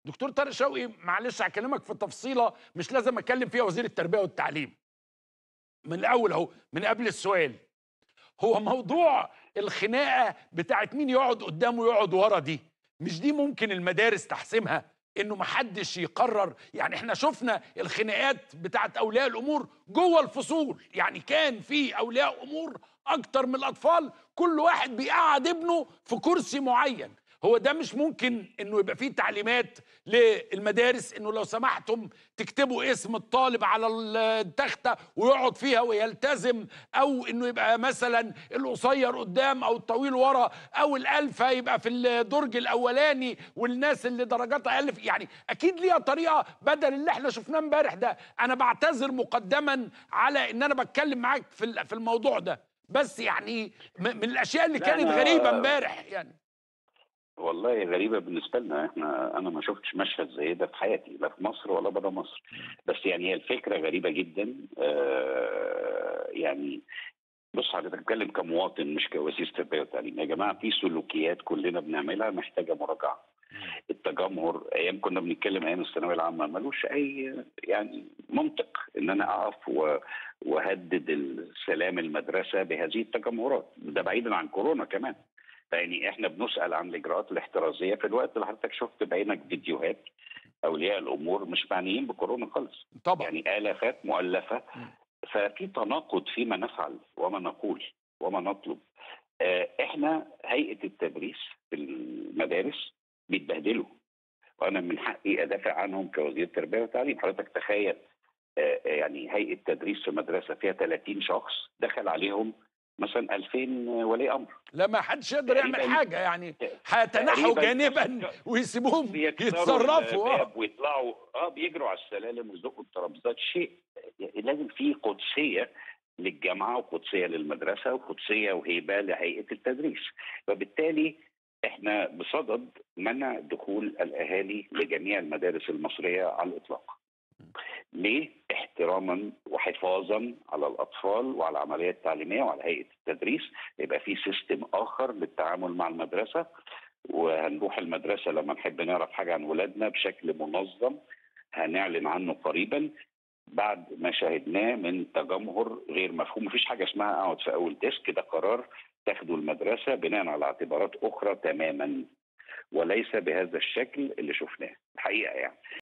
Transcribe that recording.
دكتور طارق شوقي معلش هكلمك في تفصيله مش لازم اتكلم فيها وزير التربيه والتعليم من الاول اهو من قبل السؤال هو موضوع الخناقه بتاعت مين يقعد قدامه ويقعد ورا دي مش دي ممكن المدارس تحسمها انه محدش يقرر يعني احنا شفنا الخناقات بتاعت اولياء الامور جوه الفصول يعني كان في اولياء امور اكتر من الاطفال كل واحد بيقعد ابنه في كرسي معين هو ده مش ممكن انه يبقى فيه تعليمات للمدارس انه لو سمحتم تكتبوا اسم الطالب على التخته ويقعد فيها ويلتزم او انه يبقى مثلا القصير قدام او الطويل ورا او الالفه يبقى في الدرج الاولاني والناس اللي درجاتها اقل يعني اكيد ليها طريقه بدل اللي احنا شفناه امبارح ده انا بعتذر مقدما على ان انا بتكلم معاك في في الموضوع ده بس يعني من الاشياء اللي كانت غريبه امبارح يعني والله غريبة بالنسبة لنا احنا انا ما شفتش مشهد زي ده في حياتي لا في مصر ولا بره مصر بس يعني هي الفكرة غريبة جدا آه يعني بص حضرتك بتكلم كمواطن مش كوسيله تربيه وتعليم يا جماعه في سلوكيات كلنا بنعملها محتاجه مراجعه التجمهر ايام كنا بنتكلم ايام الثانويه العامه ملوش اي يعني منطق ان انا اقف واهدد السلام المدرسه بهذه التجمهرات ده بعيدا عن كورونا كمان يعني احنا بنسال عن الاجراءات الاحترازيه في الوقت اللي حضرتك شفت بعينك فيديوهات اولياء الامور مش معنيين بكورونا خالص طبعا يعني الافات مؤلفه ففي تناقض فيما نفعل وما نقول وما نطلب احنا هيئه التدريس في المدارس بيتبهدلوا وانا من حقي ادافع عنهم كوزير تربيه وتعليم حضرتك تخيل يعني هيئه تدريس في مدرسه فيها 30 شخص دخل عليهم مثلا 2000 ولي امر لا ما حدش يقدر يعمل حاجه يعني هيتنحوا جانبا ويسيبوهم يتصرفوا اه ويطلعوا اه بيجروا على السلالم ويزقوا الترابيزات شيء لازم في قدسيه للجامعه وقدسيه للمدرسه وقدسيه وهيبه لهيئه التدريس فبالتالي احنا بصدد منع دخول الاهالي لجميع المدارس المصريه على الاطلاق ليه؟ احتراما وحفاظا على الاطفال وعلى العمليه التعليميه وعلى هيئه التدريس يبقى في سيستم اخر للتعامل مع المدرسه وهنروح المدرسه لما نحب نعرف حاجه عن ولادنا بشكل منظم هنعلن عنه قريبا بعد ما شاهدناه من تجمهر غير مفهوم مفيش حاجه اسمها اقعد في اول ديسك ده قرار تاخده المدرسه بناء على اعتبارات اخرى تماما وليس بهذا الشكل اللي شفناه الحقيقه يعني